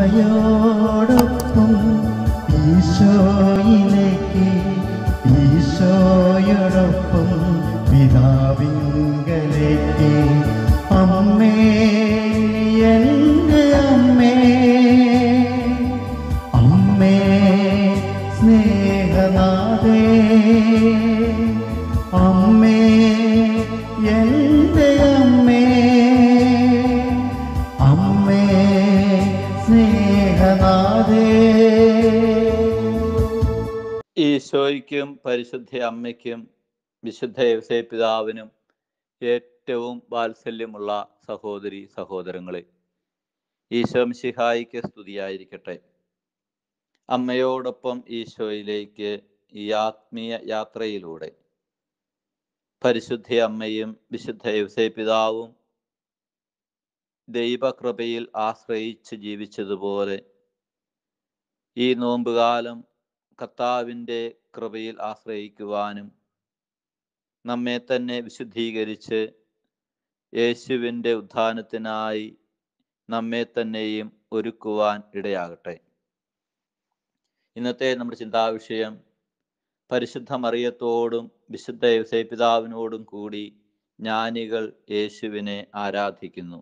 അമ്മയോടൊപ്പം ഈശോയിലേക്ക് ഈശോയോടൊപ്പം പിതാവിങ്കലേക്ക് അമ്മേ എൻ്റെ അമ്മേ അമ്മേ സ്നേഹനാഥേ അമ്മേ എൻ്റെ അമ്മേ അമ്മേ സ്നേഹനാഥേ ഈശോയ്ക്കും പരിശുദ്ധ അമ്മയ്ക്കും വിശുദ്ധ യവസേ പിതാവിനും ഏറ്റവും വാത്സല്യമുള്ള സഹോദരി സഹോദരങ്ങളെ ഈശോ മിശിഹായിക്ക് സ്തുതിയായിരിക്കട്ടെ അമ്മയോടൊപ്പം ഈശോയിലേക്ക് ഈ ആത്മീയ യാത്രയിലൂടെ പരിശുദ്ധ അമ്മയും വിശുദ്ധ യവസേ പിതാവും ദൈവകൃപയിൽ ആശ്രയിച്ച് ജീവിച്ചതുപോലെ ഈ നോമ്പുകാലം കർത്താവിൻ്റെ കൃപയിൽ ആശ്രയിക്കുവാനും നമ്മെ തന്നെ വിശുദ്ധീകരിച്ച് യേശുവിൻ്റെ ഉത്ഥാനത്തിനായി നമ്മെ തന്നെയും ഒരുക്കുവാൻ ഇടയാകട്ടെ ഇന്നത്തെ നമ്മുടെ ചിന്താവിഷയം പരിശുദ്ധ മറിയത്തോടും വിശുദ്ധ യവസേ പിതാവിനോടും കൂടി ജ്ഞാനികൾ യേശുവിനെ ആരാധിക്കുന്നു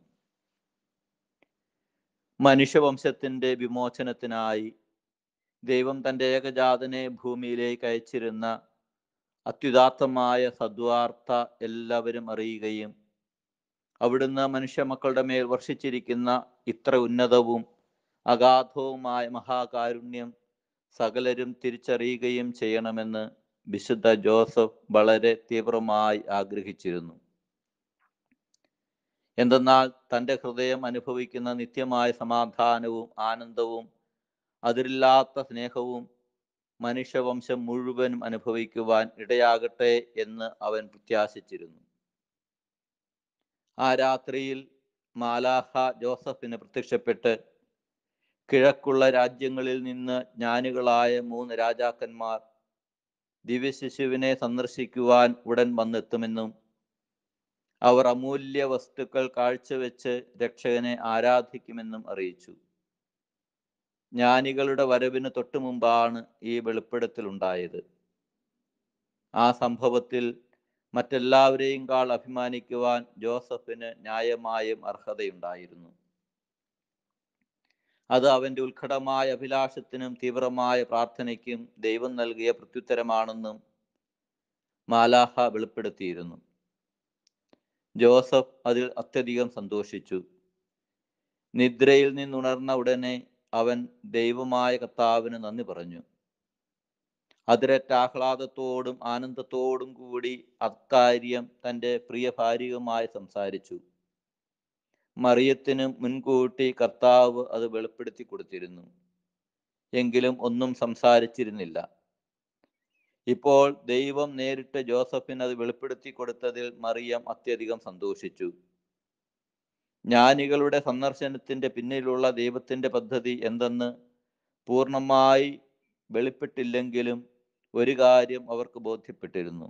മനുഷ്യവംശത്തിൻ്റെ വിമോചനത്തിനായി ദൈവം തൻ്റെ ഏകജാതനെ ഭൂമിയിലേക്ക് അയച്ചിരുന്ന അത്യുദാത്തമായ സദ്വാർത്ത എല്ലാവരും അറിയുകയും അവിടുന്ന് മനുഷ്യമക്കളുടെ മേൽ വർഷിച്ചിരിക്കുന്ന ഇത്ര ഉന്നതവും അഗാധവുമായ മഹാകാരുണ്യം സകലരും തിരിച്ചറിയുകയും ചെയ്യണമെന്ന് വിശുദ്ധ ജോസഫ് വളരെ തീവ്രമായി ആഗ്രഹിച്ചിരുന്നു എന്തെന്നാൽ തൻ്റെ ഹൃദയം അനുഭവിക്കുന്ന നിത്യമായ സമാധാനവും ആനന്ദവും അതിരില്ലാത്ത സ്നേഹവും മനുഷ്യവംശം മുഴുവനും അനുഭവിക്കുവാൻ ഇടയാകട്ടെ എന്ന് അവൻ പ്രത്യാശിച്ചിരുന്നു ആ രാത്രിയിൽ മാലാഹ ജോസഫിന് പ്രത്യക്ഷപ്പെട്ട് കിഴക്കുള്ള രാജ്യങ്ങളിൽ നിന്ന് ജ്ഞാനികളായ മൂന്ന് രാജാക്കന്മാർ ദിവ്യശിശുവിനെ സന്ദർശിക്കുവാൻ ഉടൻ വന്നെത്തുമെന്നും അവർ അമൂല്യ വസ്തുക്കൾ കാഴ്ചവെച്ച് രക്ഷകനെ ആരാധിക്കുമെന്നും അറിയിച്ചു ജ്ഞാനികളുടെ വരവിന് തൊട്ടു മുമ്പാണ് ഈ വെളിപ്പെടുത്തൽ ഉണ്ടായത് ആ സംഭവത്തിൽ മറ്റെല്ലാവരെയും കാൾ അഭിമാനിക്കുവാൻ ജോസഫിന് ന്യായമായും അർഹതയുണ്ടായിരുന്നു അത് അവന്റെ ഉത്കടമായ അഭിലാഷത്തിനും തീവ്രമായ പ്രാർത്ഥനയ്ക്കും ദൈവം നൽകിയ പ്രത്യുത്തരമാണെന്നും മാലാഹ വെളിപ്പെടുത്തിയിരുന്നു ജോസഫ് അതിൽ അത്യധികം സന്തോഷിച്ചു നിദ്രയിൽ നിന്നുണർന്ന ഉടനെ അവൻ ദൈവമായ കർത്താവിന് നന്ദി പറഞ്ഞു അതിരറ്റ ആഹ്ലാദത്തോടും ആനന്ദത്തോടും കൂടി അക്കാര്യം തൻ്റെ പ്രിയ ഭാര്യയുമായി സംസാരിച്ചു മറിയത്തിന് മുൻകൂട്ടി കർത്താവ് അത് വെളിപ്പെടുത്തി കൊടുത്തിരുന്നു എങ്കിലും ഒന്നും സംസാരിച്ചിരുന്നില്ല ഇപ്പോൾ ദൈവം നേരിട്ട് ജോസഫിന് അത് വെളിപ്പെടുത്തി കൊടുത്തതിൽ മറിയം അത്യധികം സന്തോഷിച്ചു ജ്ഞാനികളുടെ സന്ദർശനത്തിന്റെ പിന്നിലുള്ള ദൈവത്തിന്റെ പദ്ധതി എന്തെന്ന് പൂർണ്ണമായി വെളിപ്പെട്ടില്ലെങ്കിലും ഒരു കാര്യം അവർക്ക് ബോധ്യപ്പെട്ടിരുന്നു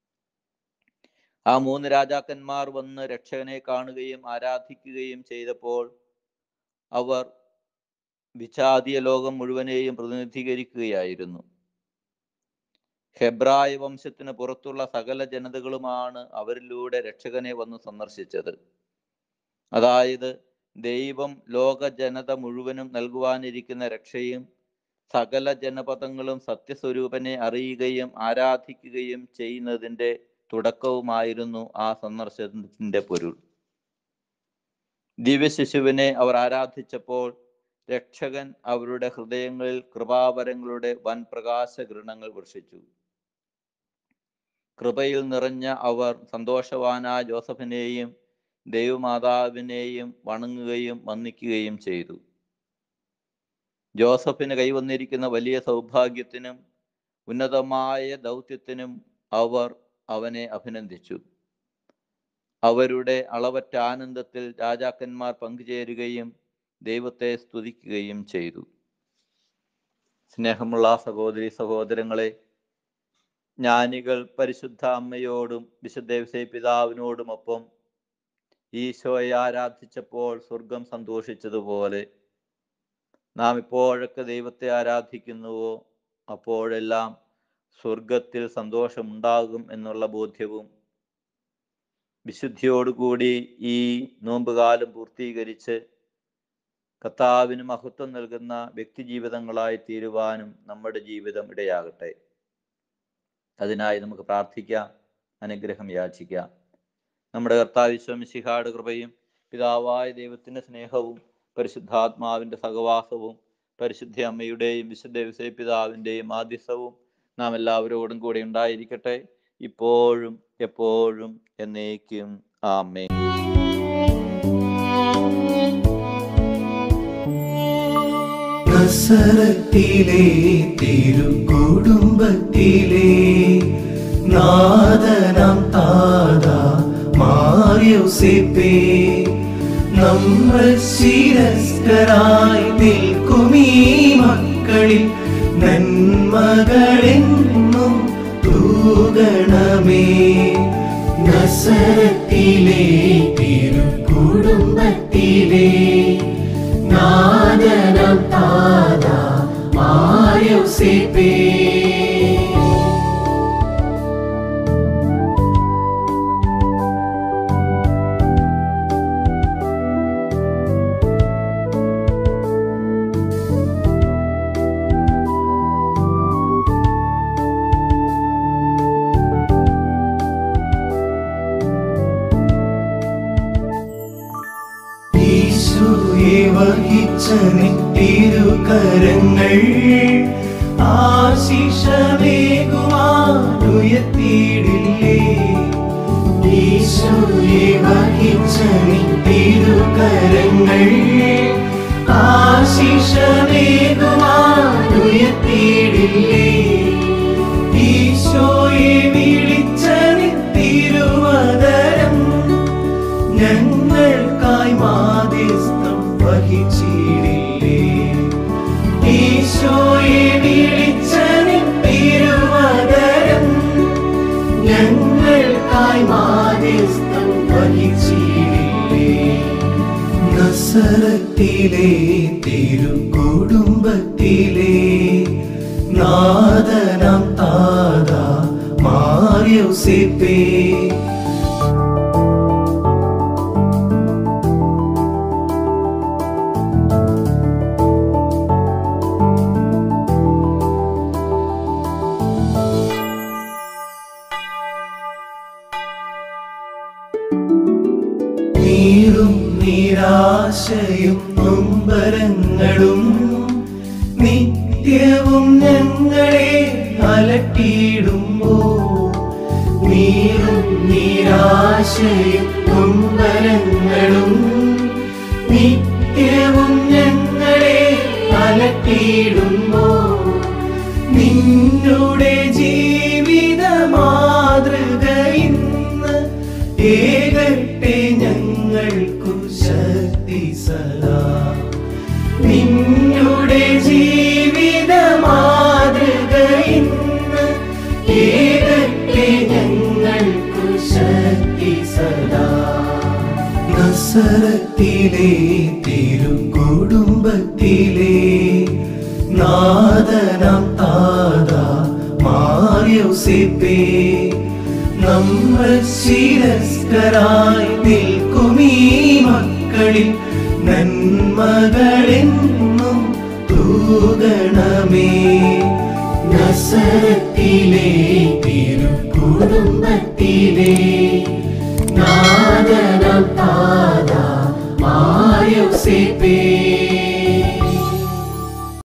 ആ മൂന്ന് രാജാക്കന്മാർ വന്ന് രക്ഷകനെ കാണുകയും ആരാധിക്കുകയും ചെയ്തപ്പോൾ അവർ വിജാതീയ ലോകം മുഴുവനെയും പ്രതിനിധീകരിക്കുകയായിരുന്നു ഹെബ്രായ വംശത്തിന് പുറത്തുള്ള സകല ജനതകളുമാണ് അവരിലൂടെ രക്ഷകനെ വന്ന് സന്ദർശിച്ചത് അതായത് ദൈവം ലോക ജനത മുഴുവനും നൽകുവാനിരിക്കുന്ന രക്ഷയും സകല ജനപദങ്ങളും സത്യസ്വരൂപനെ അറിയുകയും ആരാധിക്കുകയും ചെയ്യുന്നതിൻ്റെ തുടക്കവുമായിരുന്നു ആ സന്ദർശനത്തിന്റെ പൊരുൾ ദിവ്യശിശുവിനെ അവർ ആരാധിച്ചപ്പോൾ രക്ഷകൻ അവരുടെ ഹൃദയങ്ങളിൽ കൃപാവരങ്ങളുടെ വൻ പ്രകാശ കിരണങ്ങൾ വർഷിച്ചു കൃപയിൽ നിറഞ്ഞ അവർ സന്തോഷവാനായ ജോസഫിനെയും ദൈവമാതാവിനെയും വണങ്ങുകയും വന്ദിക്കുകയും ചെയ്തു ജോസഫിന് കൈവന്നിരിക്കുന്ന വലിയ സൗഭാഗ്യത്തിനും ഉന്നതമായ ദൗത്യത്തിനും അവർ അവനെ അഭിനന്ദിച്ചു അവരുടെ അളവറ്റ ആനന്ദത്തിൽ രാജാക്കന്മാർ പങ്കുചേരുകയും ദൈവത്തെ സ്തുതിക്കുകയും ചെയ്തു സ്നേഹമുള്ള സഹോദരി സഹോദരങ്ങളെ ജ്ഞാനികൾ പരിശുദ്ധ അമ്മയോടും വിശുദ്ധ പിതാവിനോടുമൊപ്പം ഈശോയെ ആരാധിച്ചപ്പോൾ സ്വർഗം സന്തോഷിച്ചതുപോലെ നാം എപ്പോഴൊക്കെ ദൈവത്തെ ആരാധിക്കുന്നുവോ അപ്പോഴെല്ലാം സ്വർഗത്തിൽ സന്തോഷമുണ്ടാകും എന്നുള്ള ബോധ്യവും വിശുദ്ധിയോടുകൂടി ഈ നോമ്പുകാലം പൂർത്തീകരിച്ച് കർത്താവിന് മഹത്വം നൽകുന്ന വ്യക്തിജീവിതങ്ങളായി തീരുവാനും നമ്മുടെ ജീവിതം ഇടയാകട്ടെ അതിനായി നമുക്ക് പ്രാർത്ഥിക്കാം അനുഗ്രഹം യാചിക്കാം നമ്മുടെ കർത്താവ് വിശ്വമിശിഹാട് കൃപയും പിതാവായ ദൈവത്തിൻ്റെ സ്നേഹവും പരിശുദ്ധാത്മാവിൻ്റെ സഹവാസവും പരിശുദ്ധ അമ്മയുടെയും വിശുദ്ധ വിശയ പിതാവിൻ്റെയും ആദ്യസവും നാം എല്ലാവരോടും കൂടെ ഉണ്ടായിരിക്കട്ടെ ഇപ്പോഴും എപ്പോഴും എന്നേക്കും ആമേ നസറത്തിലെ തിരുക്കുടുംബത്തിലെ നാദനം താത മാറിയോസിപ്പേ നമ്മൾ ശിരസ്കരായി നിൽക്കുമീ മക്കളിൽ നന്മകളെന്നും തൂകണമേ നസറത്തിലെ തിരുക്കുടുംബത്തിലെ നാദനം താത മാറിയോസിപ്പേ യേശുവെ വഹിച്ച നിത്തിരുകരങ്ങൾ ആശിഷമേകുവാനുയർത്തിയിടില്ലേ യേശുവെ വഹിച്ച നിത്തിരുകരങ്ങൾ ആശിഷമേകുവാനുയർത്തിയിടില്ലേ ഈശോയെ വിളിച്ച നിത്തിരുവതരം ഞങ്ങൾക്കായി മാധ്യസ്ഥം വഹിച്ചിടില്ലേ ഈശോയെ വിളിച്ച തിരുവതരം ഞങ്ങൾക്കായി മാധ്യസ്ഥം വഹിച്ചിടില്ലേ നസറത്തിലെ തിരുക്കുടുംബത്തിലെ നാദനം താത മാറിയോസിപ്പേ നീറും നിരാശയും നൊമ്പരങ്ങളും നിത്യവും ഞങ്ങളെ അലട്ടിയിടുമ്പോ നീറും നിരാശയും നൊമ്പരങ്ങളും നിത്യവും ഞങ്ങളെ അലട്ടിയിടുമ്പോ നിന്നുടെ ജീവിത മാതൃക ഇന്ന് ഏകട്ടെ ഞങ്ങൾക്കു ശക്തി സദാ നിന്നുടെ ജീവിത മാതൃക ഇന്ന് ഏകട്ടെ ഞങ്ങൾക്കു ശക്തി സദാ നസറത്തിലെ തിരുക്കുടുംബത്തിലെ നാദനം താത മാറിയോസിപ്പേ നമ്മൾ ശിരസ്കരായി നിൽക്കുമീ മക്കളിൽ നന്മകളെന്നും തൂകണമേ നസറത്തിലെ തിരുക്കുടുംബത്തിലെ നാദനം താത മാറിയോസിപ്പേ